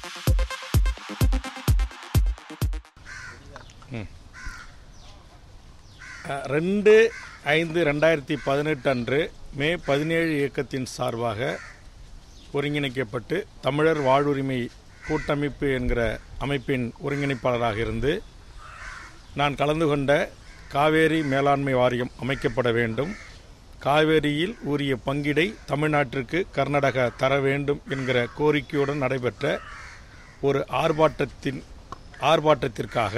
அஹ், ரெண்டு ஐந்து ரெண்டாயிரத்தி பதினெட்டு அன்று மே பதினேழு இயக்கத்தின் சார்பாக ஒருங்கிணைக்கப்பட்டு தமிழர் வாழ்வுரிமை கூட்டமைப்பு என்கிற அமைப்பின் ஒருங்கிணைப்பாளராக இருந்து நான் கலந்து கொண்ட காவேரி மேலாண்மை வாரியம் அமைக்கப்பட வேண்டும் காவேரியில் உரிய பங்கிடை தமிழ்நாட்டிற்கு கர்நாடகா தர வேண்டும் என்கிற கோரிக்கையுடன் நடைபெற்ற ஒரு ஆர்ப்பாட்டத்தின் ஆர்ப்பாட்டத்திற்காக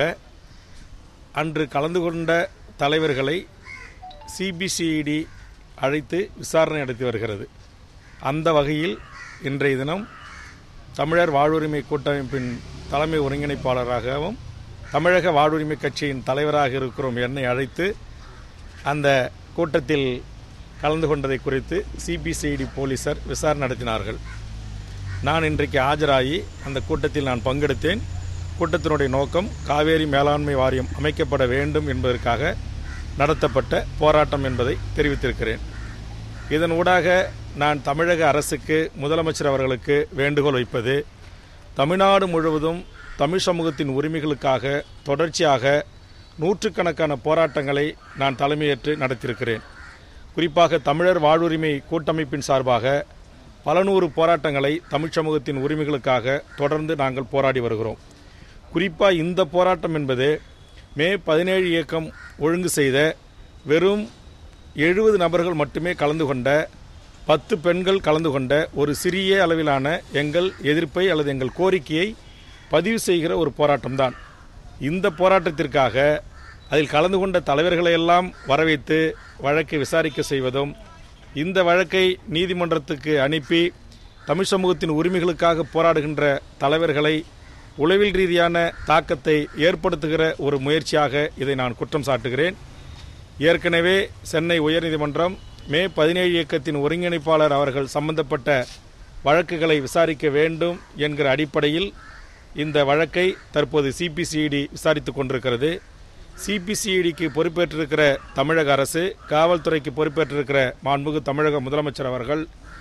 அன்று கலந்து கொண்ட தலைவர்களை சிபிசிஐடி அழைத்து விசாரணை நடத்தி வருகிறது அந்த வகையில் இன்றைய தினம் தமிழர் வாழ்வுரிமை கூட்டமைப்பின் தலைமை ஒருங்கிணைப்பாளராகவும் தமிழக வாழ்வுரிமை கட்சியின் தலைவராக இருக்கிறோம் என்னை அழைத்து அந்த கூட்டத்தில் கலந்து கொண்டதை குறித்து சிபிசிஐடி போலீசார் விசாரணை நடத்தினார்கள் நான் இன்றைக்கு ஆஜராகி அந்த கூட்டத்தில் நான் பங்கெடுத்தேன் கூட்டத்தினுடைய நோக்கம் காவேரி மேலாண்மை வாரியம் அமைக்கப்பட வேண்டும் என்பதற்காக நடத்தப்பட்ட போராட்டம் என்பதை தெரிவித்திருக்கிறேன் இதன் ஊடாக நான் தமிழக அரசுக்கு முதலமைச்சர் அவர்களுக்கு வேண்டுகோள் வைப்பது தமிழ்நாடு முழுவதும் தமிழ் சமூகத்தின் உரிமைகளுக்காக தொடர்ச்சியாக நூற்றுக்கணக்கான போராட்டங்களை நான் தலைமையேற்று நடத்தியிருக்கிறேன் குறிப்பாக தமிழர் வாழ்வுரிமை கூட்டமைப்பின் சார்பாக பல நூறு போராட்டங்களை தமிழ் சமூகத்தின் உரிமைகளுக்காக தொடர்ந்து நாங்கள் போராடி வருகிறோம் குறிப்பாக இந்த போராட்டம் என்பது மே பதினேழு இயக்கம் ஒழுங்கு செய்த வெறும் எழுபது நபர்கள் மட்டுமே கலந்து கொண்ட பத்து பெண்கள் கலந்து கொண்ட ஒரு சிறிய அளவிலான எங்கள் எதிர்ப்பை அல்லது எங்கள் கோரிக்கையை பதிவு செய்கிற ஒரு போராட்டம்தான் இந்த போராட்டத்திற்காக அதில் கலந்து கொண்ட தலைவர்களை எல்லாம் வரவைத்து வழக்கை விசாரிக்க செய்வதும் இந்த வழக்கை நீதிமன்றத்துக்கு அனுப்பி தமிழ் சமூகத்தின் உரிமைகளுக்காக போராடுகின்ற தலைவர்களை உளவில் ரீதியான தாக்கத்தை ஏற்படுத்துகிற ஒரு முயற்சியாக இதை நான் குற்றம் சாட்டுகிறேன் ஏற்கனவே சென்னை உயர்நீதிமன்றம் மே பதினேழு இயக்கத்தின் ஒருங்கிணைப்பாளர் அவர்கள் சம்பந்தப்பட்ட வழக்குகளை விசாரிக்க வேண்டும் என்கிற அடிப்படையில் இந்த வழக்கை தற்போது சிபிசிஐடி விசாரித்துக் கொண்டிருக்கிறது சிபிசிஐடிக்கு பொறுப்பேற்றிருக்கிற தமிழக அரசு காவல்துறைக்கு பொறுப்பேற்றிருக்கிற மாண்புமிகு தமிழக முதலமைச்சர் அவர்கள்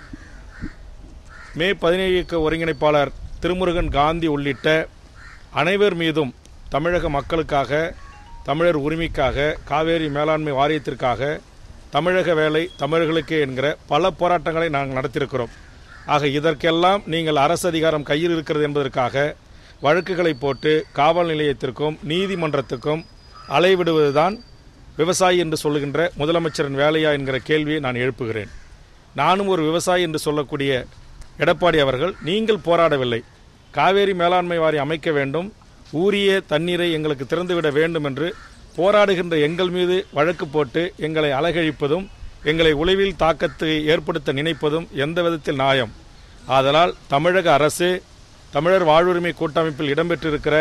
மே பதினேழு இயக்க ஒருங்கிணைப்பாளர் திருமுருகன் காந்தி உள்ளிட்ட அனைவர் மீதும் தமிழக மக்களுக்காக தமிழர் உரிமைக்காக காவேரி மேலாண்மை வாரியத்திற்காக தமிழக வேலை தமிழர்களுக்கே என்கிற பல போராட்டங்களை நாங்கள் நடத்தியிருக்கிறோம் ஆக இதற்கெல்லாம் நீங்கள் அரசு அதிகாரம் கையில் இருக்கிறது என்பதற்காக வழக்குகளை போட்டு காவல் நிலையத்திற்கும் நீதிமன்றத்துக்கும் அலைவிடுவதுதான் விவசாயி என்று சொல்லுகின்ற முதலமைச்சரின் வேலையா என்கிற கேள்வியை நான் எழுப்புகிறேன் நானும் ஒரு விவசாயி என்று சொல்லக்கூடிய எடப்பாடி அவர்கள் நீங்கள் போராடவில்லை காவேரி மேலாண்மை வாரியம் அமைக்க வேண்டும் ஊரிய தண்ணீரை எங்களுக்கு திறந்துவிட வேண்டும் என்று போராடுகின்ற எங்கள் மீது வழக்கு போட்டு எங்களை அலகழிப்பதும் எங்களை உளவில் தாக்கத்தை ஏற்படுத்த நினைப்பதும் எந்த விதத்தில் நியாயம் ஆதலால் தமிழக அரசு தமிழர் வாழ்வுரிமை கூட்டமைப்பில் இடம்பெற்றிருக்கிற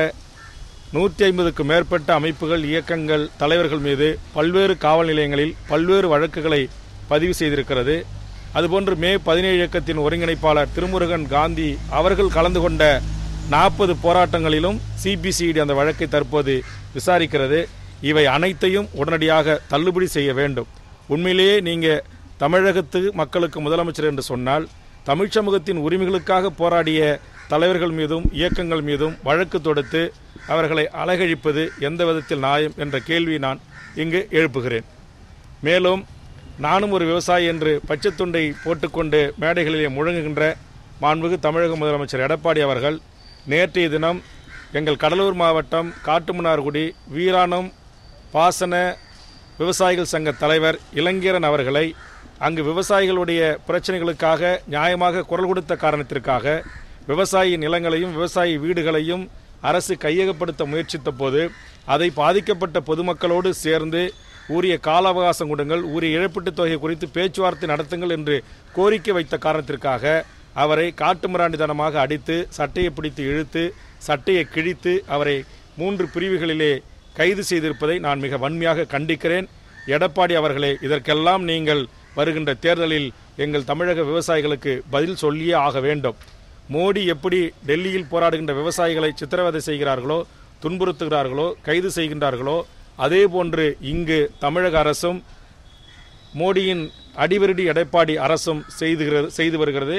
நூற்றி ஐம்பதுக்கும் மேற்பட்ட அமைப்புகள் இயக்கங்கள் தலைவர்கள் மீது பல்வேறு காவல் நிலையங்களில் பல்வேறு வழக்குகளை பதிவு செய்திருக்கிறது அதுபோன்று மே பதினேழு இயக்கத்தின் ஒருங்கிணைப்பாளர் திருமுருகன் காந்தி அவர்கள் கலந்து கொண்ட நாற்பது போராட்டங்களிலும் சிபிசிஐடி அந்த வழக்கை தற்போது விசாரிக்கிறது இவை அனைத்தையும் உடனடியாக தள்ளுபடி செய்ய வேண்டும் உண்மையிலேயே நீங்க தமிழகத்து மக்களுக்கு முதலமைச்சர் என்று சொன்னால் தமிழ் சமூகத்தின் உரிமைகளுக்காக போராடிய தலைவர்கள் மீதும் இயக்கங்கள் மீதும் வழக்கு தொடுத்து அவர்களை அலகழிப்பது எந்த விதத்தில் நியாயம் என்ற கேள்வியை நான் இங்கு எழுப்புகிறேன் மேலும் நானும் ஒரு விவசாயி என்று பச்சைத்துண்டை போட்டுக்கொண்டு மேடைகளிலே முழங்குகின்ற மாண்புமிகு தமிழக முதலமைச்சர் எடப்பாடி அவர்கள் நேற்றைய தினம் எங்கள் கடலூர் மாவட்டம் காட்டுமன்னார்குடி வீராணம் பாசன விவசாயிகள் சங்க தலைவர் இளங்கீரன் அவர்களை அங்கு விவசாயிகளுடைய பிரச்சனைகளுக்காக நியாயமாக குரல் கொடுத்த காரணத்திற்காக விவசாயி நிலங்களையும் விவசாயி வீடுகளையும் அரசு கையகப்படுத்த முயற்சித்த போது அதை பாதிக்கப்பட்ட பொதுமக்களோடு சேர்ந்து உரிய கால அவகாசம் கொடுங்கள் உரிய இழப்பீட்டுத் தொகை குறித்து பேச்சுவார்த்தை நடத்துங்கள் என்று கோரிக்கை வைத்த காரணத்திற்காக அவரை காட்டுமிராண்டித்தனமாக அடித்து சட்டையை பிடித்து இழுத்து சட்டையை கிழித்து அவரை மூன்று பிரிவுகளிலே கைது செய்திருப்பதை நான் மிக வன்மையாக கண்டிக்கிறேன் எடப்பாடி அவர்களே இதற்கெல்லாம் நீங்கள் வருகின்ற தேர்தலில் எங்கள் தமிழக விவசாயிகளுக்கு பதில் சொல்லியே ஆக வேண்டும் மோடி எப்படி டெல்லியில் போராடுகின்ற விவசாயிகளை சித்திரவதை செய்கிறார்களோ துன்புறுத்துகிறார்களோ கைது செய்கின்றார்களோ அதே போன்று இங்கு தமிழக அரசும் மோடியின் அடிவருடி எடப்பாடி அரசும் செய்துகிறது செய்து வருகிறது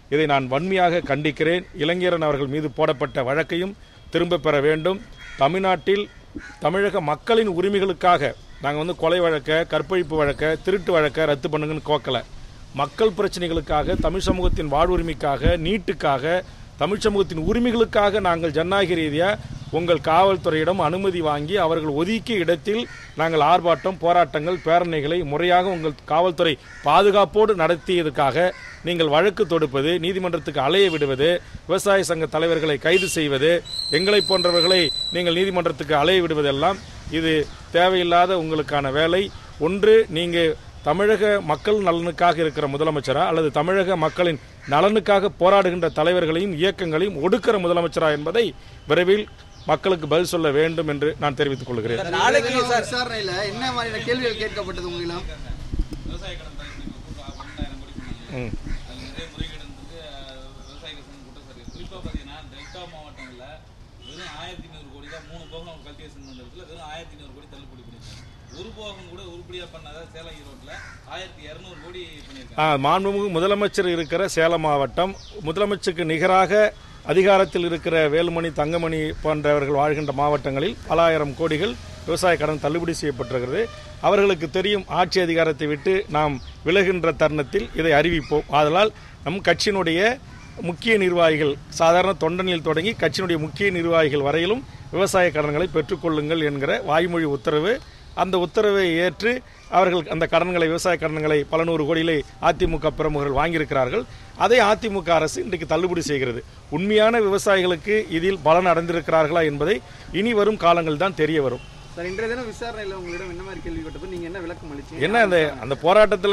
இதை நான் வன்மையாக கண்டிக்கிறேன் இளைஞரன் அவர்கள் மீது போடப்பட்ட வழக்கையும் திரும்ப பெற வேண்டும் தமிழ்நாட்டில் தமிழக மக்களின் உரிமைகளுக்காக நாங்கள் வந்து கொலை வழக்க கற்பழிப்பு வழக்க திருட்டு வழக்க ரத்து பண்ணுங்கன்னு கோக்கலை மக்கள் பிரச்சனைகளுக்காக தமிழ் சமூகத்தின் வாழ்வுரிமைக்காக நீட்டுக்காக தமிழ் சமூகத்தின் உரிமைகளுக்காக நாங்கள் ஜனநாயக ரீதியாக உங்கள் காவல்துறையிடம் அனுமதி வாங்கி அவர்கள் ஒதுக்கிய இடத்தில் நாங்கள் ஆர்ப்பாட்டம் போராட்டங்கள் பேரணிகளை முறையாக உங்கள் காவல்துறை பாதுகாப்போடு நடத்தியதற்காக நீங்கள் வழக்கு தொடுப்பது நீதிமன்றத்துக்கு அலைய விடுவது விவசாய சங்க தலைவர்களை கைது செய்வது எங்களை போன்றவர்களை நீங்கள் நீதிமன்றத்துக்கு அலைய விடுவதெல்லாம் இது தேவையில்லாத உங்களுக்கான வேலை ஒன்று நீங்கள் தமிழக மக்கள் நலனுக்காக இருக்கிற முதலமைச்சரா அல்லது தமிழக மக்களின் நலனுக்காக போராடுகின்ற தலைவர்களையும் இயக்கங்களையும் ஒடுக்கிற முதலமைச்சரா என்பதை விரைவில் மக்களுக்கு பதில் சொல்ல வேண்டும் என்று நான் தெரிவித்துக் கொள்கிறேன் நாளைக்கு நாளைக்கு சார் விசாரணையில என்ன மாதிரியான கேள்விகள் கேட்கப்பட்டது உங்களிடம் விவசாய கடன் தரத்துக்கு கூட்டம் பன்னெண்டாயிரம் கோடி பண்ணாங்க ம். அது நிறைய முறைகேடு இருந்தது அஹ், விவசாயிகள் சங்கம் குற்றம் சாட்டி குறிப்பாக பார்த்தீங்கன்னா டெல்டா மாவட்டங்களில் வெறும் ஆயிரத்தி ஐநூறு கோடி தான் மூணு போகம் அவங்க கல்டிவேஷன் பண்ணுறதுல வெறும் ஆயிரத்தி ஐநூறு கோடி தள்ளுபடி பண்ணியிருக்காங்க ஒரு போகம் கூட உருப்படியாக பண்ணாத சேலம் ஈரோட்டில் ஆயிரத்தி இரநூறு கோடி பண்ணியிருக்காங்க ஆ, மாண்புமிகு முதலமைச்சர் இருக்கிற சேலம் மாவட்டம் முதலமைச்சருக்கு நிகராக அதிகாரத்தில் இருக்கிற வேலுமணி தங்கமணி போன்றவர்கள் வாழ்கின்ற மாவட்டங்களில் பல ஆயிரம் கோடிகள் விவசாய கடன் தள்ளுபடி செய்யப்பட்டிருக்கிறது அவர்களுக்கு தெரியும் ஆட்சி அதிகாரத்தை விட்டு நாம் விலகின்ற தருணத்தில் இதை அறிவிப்போம் ஆதலால் நம் கட்சியினுடைய முக்கிய நிர்வாகிகள் சாதாரண தொண்டனில் தொடங்கி கட்சியினுடைய முக்கிய நிர்வாகிகள் வரையிலும் விவசாய கடன்களை பெற்றுக்கொள்ளுங்கள் என்கிற வாய்மொழி உத்தரவு அந்த உத்தரவை ஏற்று அவர்கள் அந்த கடன்களை விவசாய கடன்களை பல நூறு கோடியிலே அதிமுக பிரமுகர்கள் வாங்கியிருக்கிறார்கள் அதை அதிமுக அரசு இன்றைக்கு தள்ளுபடி செய்கிறது உண்மையான விவசாயிகளுக்கு இதில் பலன் அடைந்திருக்கிறார்களா என்பதை இனி வரும் காலங்கள் தான் தெரிய வரும் சார் இன்றைய தினம் விசாரணையில உங்களிடம் என்ன மாதிரி கேள்வி கேட்டப்போ நீங்க என்ன விளக்கம் அளிச்சீங்க என்ன அந்த அந்த போராட்டத்தில்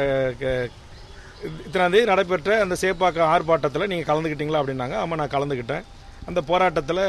இத்தனாம் தேதி நடைபெற்ற அந்த சேப்பாக்கம் ஆர்ப்பாட்டத்தில் நீங்கள் கலந்துக்கிட்டீங்களா அப்படின்னாங்க ஆமாம் நான் கலந்துக்கிட்டேன் அந்த போராட்டத்தில்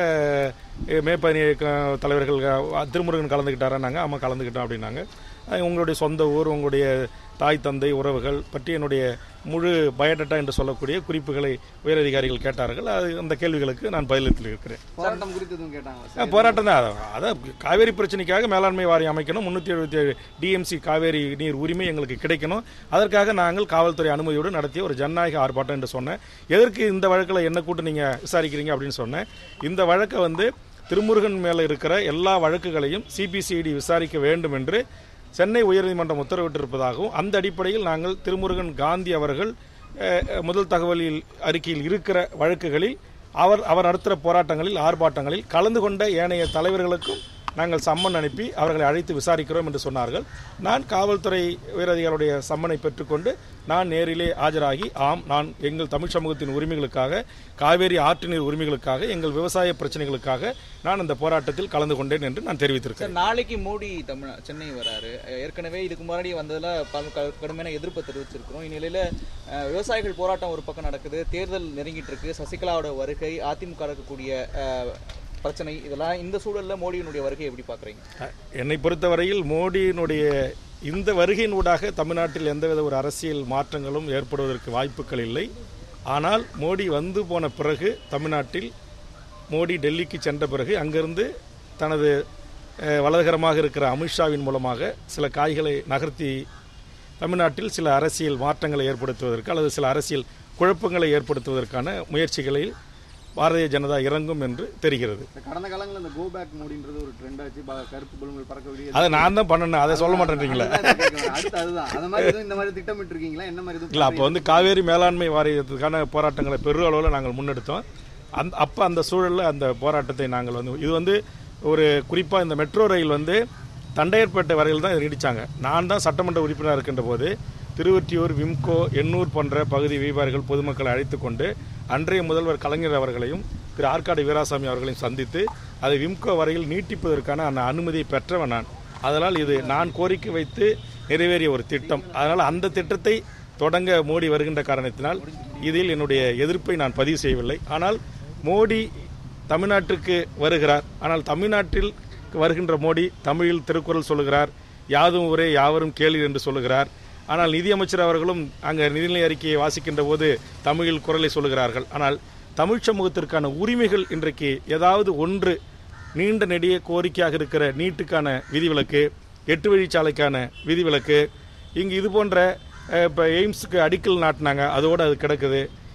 மேப்பணி தலைவர்கள் அஹ், திருமுருகன் கலந்துக்கிட்டாரான்னாங்க ஆமாம் கலந்துக்கிட்டோம் அப்படின்னாங்க அஹ், உங்களுடைய சொந்த ஊர் உங்களுடைய தாய் தந்தை உறவுகள் பற்றி என்னுடைய முழு பயோடேட்டா என்று சொல்லக்கூடிய குறிப்புகளை உயரதிகாரிகள் கேட்டார்கள் அது அந்த கேள்விகளுக்கு நான் பதிலளித்து இருக்கிறேன் போராட்டம் குறித்து எதுவும் கேட்டாங்களா ஆ, சார் போராட்டம் தான் அதான் அதான் காவேரி பிரச்சனைக்காக மேலாண்மை வாரியம் அமைக்கணும் முன்னூற்றி எழுபத்தி ஏழு டிஎம்சி காவேரி நீர் உரிமை எங்களுக்கு கிடைக்கணும் அதற்காக நாங்கள் காவல்துறை அனுமதியோடு நடத்திய ஒரு ஜனநாயக ஆர்ப்பாட்டம் என்று சொன்னேன் எதற்கு இந்த வழக்கில் என்ன கூட்டு நீங்கள் விசாரிக்கிறீங்க அப்படின்னு சொன்னேன் இந்த வழக்கை வந்து திருமுருகன் மேலே இருக்கிற எல்லா வழக்குகளையும் சிபிசிஐடி விசாரிக்க வேண்டும் என்று சென்னை உயர்நீதிமன்றம் உத்தரவிட்டிருப்பதாகவும் அந்த அடிப்படையில் நாங்கள் திருமுருகன் காந்தி அவர்கள் அஹ், முதல் தகவலில் அறிக்கையில் இருக்கிற வழக்குகளில் அவர் அவர் நடத்துகிற போராட்டங்களில் ஆர்ப்பாட்டங்களில் கலந்து கொண்ட ஏனைய தலைவர்களுக்கும் நாங்கள் சம்மன் அனுப்பி அவர்களை அழைத்து விசாரிக்கிறோம் என்று சொன்னார்கள் நான் காவல்துறை உயரதிகாரிகளுடைய சம்மனை பெற்றுக்கொண்டு நான் நேரிலே ஆஜராகி ஆம் நான் எங்கள் தமிழ் சமூகத்தின் உரிமைகளுக்காக காவேரி ஆற்று நீர் உரிமைகளுக்காக எங்கள் விவசாய பிரச்சனைகளுக்காக நான் அந்த போராட்டத்தில் கலந்து கொண்டேன் என்று நான் தெரிவித்திருக்கிறேன் சார் நாளைக்கு மோடி தமிழ் சென்னை வராரு ஏற்கனவே இதுக்கு முன்னாடி வந்ததுல பல க- கடுமையான எதிர்ப்பை தெரிவிச்சிருக்கிறோம் இந்நிலையில அஹ், விவசாயிகள் போராட்டம் ஒரு பக்கம் நடக்குது தேர்தல் நெருங்கிட்டு இருக்கு சசிகலாவோட வருகை அதிமுக இருக்கக்கூடிய அஹ், பிரச்சனை இதெல்லாம் இந்த சூழல்ல மோடியினுடைய வருகை எப்படி பாக்குறீங்க என்னை பொறுத்தவரையில் மோடியினுடைய இந்த வருகையினூடாக தமிழ்நாட்டில் எந்தவித ஒரு அரசியல் மாற்றங்களும் ஏற்படுவதற்கு வாய்ப்புகள் இல்லை ஆனால் மோடி வந்து போன பிறகு தமிழ்நாட்டில் மோடி டெல்லிக்கு சென்ற பிறகு அங்கிருந்து தனது அஹ், வலதுகரமாக இருக்கிற அமித்ஷாவின் மூலமாக சில காய்களை நகர்த்தி தமிழ்நாட்டில் சில அரசியல் மாற்றங்களை ஏற்படுத்துவதற்கு அல்லது சில அரசியல் குழப்பங்களை ஏற்படுத்துவதற்கான முயற்சிகளில் பாரதிய ஜனதா இறங்கும் என்று தெரிகிறது இந்த கடந்த காலங்களில் இந்த கோ பேக் மோடின்றது ஒரு ட்ரெண்ட் ஆச்சு ப- கருப்பு பலூன்கள் பறக்க விடிய அதை நான் தான் பண்ணணும் அதை சொல்ல மாட்டேன்றீங்களா அடுத்து அதுதான் அந்த மாதிரி எதுவும் இந்த மாதிரி திட்டமிட்டு இருக்கீங்களா என்ன மாதிரி எதுவும் இல்லை அப்போ வந்து காவேரி மேலாண்மை வாரியத்துக்கான போராட்டங்களை பெரு அளவில் நாங்கள் முன்னெடுத்தோம் அந்த அப்போ அந்த சூழலில் அந்த போராட்டத்தை நாங்கள் வந்து இது வந்து ஒரு குறிப்பாக இந்த மெட்ரோ ரயில் வந்து தண்டையர்பேட்டை வரையில் தான் நீடிச்சாங்க நான் தான் சட்டமன்ற உறுப்பினராக இருக்கின்ற போது திருவொற்றியூர் விம்கோ எண்ணூர் போன்ற பகுதி வியாபாரிகள் பொதுமக்களை அழைத்து கொண்டு அன்றைய முதல்வர் கலைஞர் அவர்களையும் திரு ஆற்காடு வீராசாமி அவர்களையும் சந்தித்து அதை விம்கோ வரையில் நீட்டிப்பதற்கான அந்த அனுமதியை பெற்றவன் நான் அதனால் இது நான் கோரிக்கை வைத்து நிறைவேறிய ஒரு திட்டம் அதனால் அந்த திட்டத்தை தொடங்க மோடி வருகின்ற காரணத்தினால் இதில் என்னுடைய எதிர்ப்பை நான் பதிவு செய்யவில்லை ஆனால் மோடி தமிழ்நாட்டுக்கு வருகிறார் ஆனால் தமிழ்நாட்டில் வருகின்ற மோடி தமிழில் திருக்குறள் சொல்லுகிறார் யாதும் ஊரே யாவரும் கேளீர் என்று சொல்லுகிறார் ஆனால் நிதியமைச்சர் அவர்களும் அங்கே நிதிநிலை அறிக்கையை வாசிக்கின்ற போது தமிழில் குரலை சொல்லுகிறார்கள் ஆனால் தமிழ் சமூகத்திற்கான உரிமைகள் இன்றைக்கு ஏதாவது ஒன்று நீண்ட நெடிய கோரிக்கையாக இருக்கிற நீட்டுக்கான விதிவிலக்கு எட்டு வழிச்சாலைக்கான விதிவிலக்கு இங்கு இது போன்ற இப்போ எய்ம்ஸுக்கு அடிக்கல் நாட்டினாங்க அதோடு அது கிடக்குது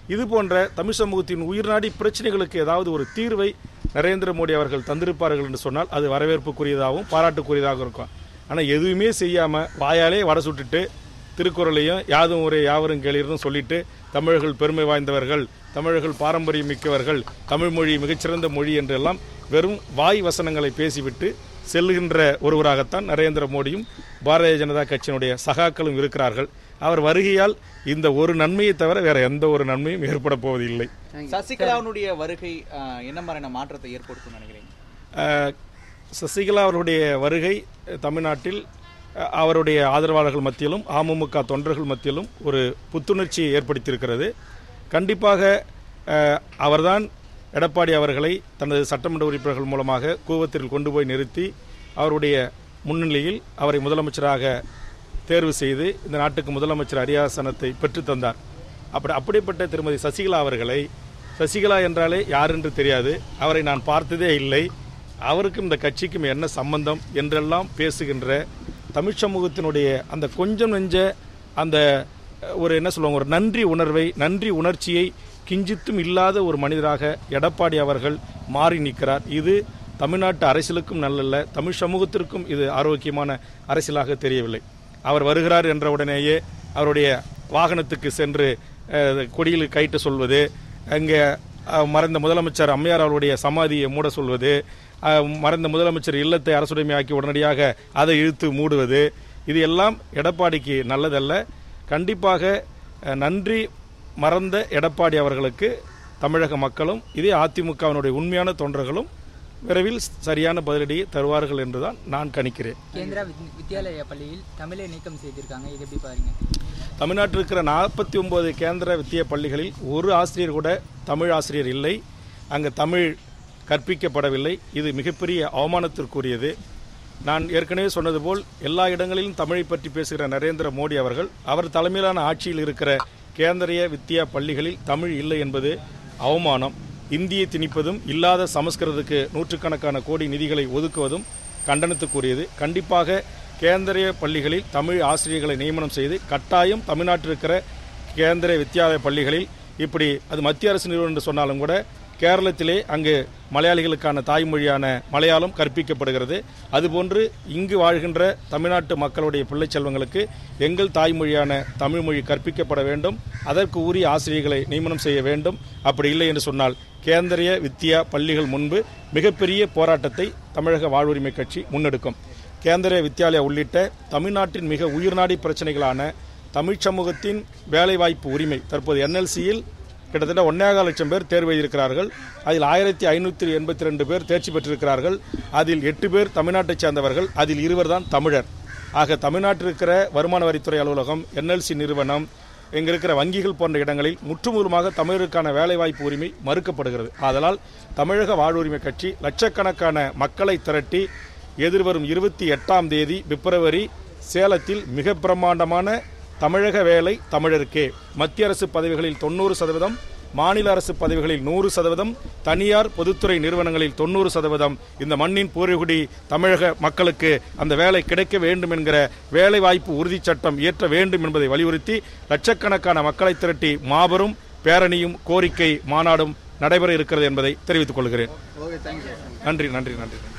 இது போன்ற தமிழ் சமூகத்தின் உயிர்நாடி பிரச்சனைகளுக்கு ஏதாவது ஒரு தீர்வை நரேந்திர மோடி அவர்கள் தந்திருப்பார்கள் என்று சொன்னால் அது வரவேற்புக்குரியதாகவும் பாராட்டுக்குரியதாகவும் இருக்கும் ஆனால் எதுவுமே செய்யாமல் வாயாலே வடை சுட்டுட்டு திருக்குறளையும் யாதும் ஒரே யாவரும் கேளீர்னு சொல்லிட்டு தமிழர்கள் பெருமை வாய்ந்தவர்கள் தமிழர்கள் பாரம்பரியம் மிக்கவர்கள் தமிழ் மொழி மிகச்சிறந்த மொழி என்றெல்லாம் வெறும் வாய் வசனங்களை பேசிவிட்டு செல்லுகின்ற ஒருவராகத்தான் நரேந்திர மோடியும் பாரதிய ஜனதா கட்சியினுடைய சகாக்களும் இருக்கிறார்கள் அவர் வருகையால் இந்த ஒரு நன்மையை தவிர வேற எந்த ஒரு நன்மையும் ஏற்பட போவதில்லை சசிகலாவுடைய வருகை ஆஹ், என்ன மாதிரியான மாற்றத்தை ஏற்படுத்தும் நினைக்கிறீங்க அஹ், சசிகலா அவருடைய வருகை அஹ், தமிழ்நாட்டில் அஹ், அவருடைய ஆதரவாளர்கள் மத்தியிலும் அமமுக தொண்டர்கள் மத்தியிலும் ஒரு புத்துணர்ச்சியை ஏற்படுத்தியிருக்கிறது கண்டிப்பாக அஹ், அவர்தான் எடப்பாடி அவர்களை தனது சட்டமன்ற உறுப்பினர்கள் மூலமாக கூவத்தில் கொண்டு போய் நிறுத்தி அவருடைய முன்னிலையில் அவரை முதலமைச்சராக தேர்வு செய்து இந்த நாட்டுக்கு முதலமைச்சர் அரியாசனத்தை பெற்று தந்தார் அப்படி அப்படிப்பட்ட திருமதி சசிகலா அவர்களை சசிகலா என்றாலே யார் என்று தெரியாது அவரை நான் பார்த்ததே இல்லை அவருக்கும் இந்த கட்சிக்கும் என்ன சம்பந்தம் என்றெல்லாம் பேசுகின்ற தமிழ் சமூகத்தினுடைய அந்த கொஞ்சம் நெஞ்ச அந்த அஹ், ஒரு என்ன சொல்லுவாங்க ஒரு நன்றி உணர்வை நன்றி உணர்ச்சியை கிஞ்சித்தும் இல்லாத ஒரு மனிதராக எடப்பாடி அவர்கள் மாறி நிற்கிறார் இது தமிழ்நாட்டு அரசியலுக்கும் நல்லல்ல தமிழ் சமூகத்திற்கும் இது ஆரோக்கியமான அரசியலாக தெரியவில்லை அவர் வருகிறார் என்ற உடனேயே அவருடைய வாகனத்துக்கு சென்று அஹ், கொடியில் கைட்டு சொல்வது அங்கே அஹ், மறைந்த முதலமைச்சர் அம்மையார் அவருடைய சமாதியை மூட சொல்வது அஹ், மறைந்த முதலமைச்சர் இல்லத்தை அரசுடைமையாக்கி உடனடியாக அதை இழுத்து மூடுவது இது எல்லாம் எடப்பாடிக்கு நல்லதல்ல கண்டிப்பாக அஹ், நன்றி மறந்த எடப்பாடி அவர்களுக்கு தமிழக மக்களும் இதே அதிமுகவினுடைய உண்மையான தொண்டர்களும் விரைவில் சரியான பதிலடியை தருவார்கள் என்றுதான் நான் கணிக்கிறேன் கேந்திரா வித்- வித்யாலயா பள்ளியில் தமிழை நீக்கம் செய்திருக்காங்க இது எப்படி பாருங்க தமிழ்நாட்டில் இருக்கிற நாற்பத்தி ஒன்பது கேந்திர வித்திய பள்ளிகளில் ஒரு ஆசிரியர் கூட தமிழ் ஆசிரியர் இல்லை அங்கே தமிழ் கற்பிக்கப்படவில்லை இது மிகப்பெரிய அவமானத்திற்குரியது நான் ஏற்கனவே சொன்னது போல் எல்லா இடங்களிலும் தமிழை பற்றி பேசுகிற நரேந்திர மோடி அவர்கள் அவர் தலைமையிலான ஆட்சியில் இருக்கிற கேந்திரிய வித்தியா பள்ளிகளில் தமிழ் இல்லை என்பது அவமானம் இந்தியை திணிப்பதும் இல்லாத சமஸ்கிருதத்துக்கு நூற்றுக்கணக்கான கோடி நிதிகளை ஒதுக்குவதும் கண்டனத்துக்குரியது கண்டிப்பாக கேந்திரிய பள்ளிகளில் தமிழ் ஆசிரியர்களை நியமனம் செய்து கட்டாயம் தமிழ்நாட்டில் இருக்கிற கேந்திர வித்தியாலய பள்ளிகளில் இப்படி அது மத்திய அரசு நிறுவனம் என்று சொன்னாலும் கூட கேரளத்திலே அங்கு மலையாளிகளுக்கான தாய்மொழியான மலையாளம் கற்பிக்கப்படுகிறது அதுபோன்று இங்கு வாழ்கின்ற தமிழ்நாட்டு மக்களுடைய பிள்ளை செல்வங்களுக்கு எங்கள் தாய்மொழியான தமிழ் மொழி கற்பிக்கப்பட வேண்டும் அதற்கு உரிய ஆசிரியர்களை நியமனம் செய்ய வேண்டும் அப்படி இல்லை என்று சொன்னால் கேந்திரிய வித்தியா பள்ளிகள் முன்பு மிகப்பெரிய போராட்டத்தை தமிழக வாழ்வுரிமை கட்சி முன்னெடுக்கும் கேந்திரிய வித்யாலயா உள்ளிட்ட தமிழ்நாட்டின் மிக உயிர்நாடி பிரச்சனைகளான தமிழ்ச் சமூகத்தின் வேலைவாய்ப்பு உரிமை தற்போது என்எல்சியில் கிட்டத்தட்ட ஒன்னேகால் லட்சம் பேர் தேர்வு எழுதியிருக்கிறார்கள் அதில் ஆயிரத்தி ஐநூற்றி எண்பத்தி ரெண்டு பேர் தேர்ச்சி பெற்றிருக்கிறார்கள் அதில் எட்டு பேர் தமிழ்நாட்டைச் சேர்ந்தவர்கள் அதில் இருவர் தான் தமிழர் ஆக தமிழ்நாட்டில் இருக்கிற வருமான வரித்துறை அலுவலகம் என்எல்சி நிறுவனம் இங்கே இருக்கிற வங்கிகள் போன்ற இடங்களில் முற்றுமுழுமாக தமிழருக்கான வேலைவாய்ப்பு உரிமை மறுக்கப்படுகிறது ஆதலால் தமிழக வாழ்வுரிமை கட்சி லட்சக்கணக்கான மக்களை திரட்டி எதிர்வரும் இருபத்தி எட்டாம் தேதி பிப்ரவரி சேலத்தில் மிக பிரம்மாண்டமான தமிழக வேலை தமிழருக்கே மத்திய அரசு பதவிகளில் தொண்ணூறு சதவீதம் மாநில அரசு பதவிகளில் நூறு சதவீதம் தனியார் பொதுத்துறை நிறுவனங்களில் தொண்ணூறு சதவீதம் இந்த மண்ணின் பூர்வீகுடி தமிழக மக்களுக்கு அந்த வேலை கிடைக்க வேண்டும் என்கிற வேலை வாய்ப்பு உறுதிச் சட்டம் இயற்ற வேண்டும் என்பதை வலியுறுத்தி லட்சக்கணக்கான மக்களை திரட்டி மாபெரும் பேரணியும் கோரிக்கை மாநாடும் நடைபெற இருக்கிறது என்பதை தெரிவித்துக் கொள்கிறேன் ஓகே தேங்க்யூ நன்றி நன்றி நன்றி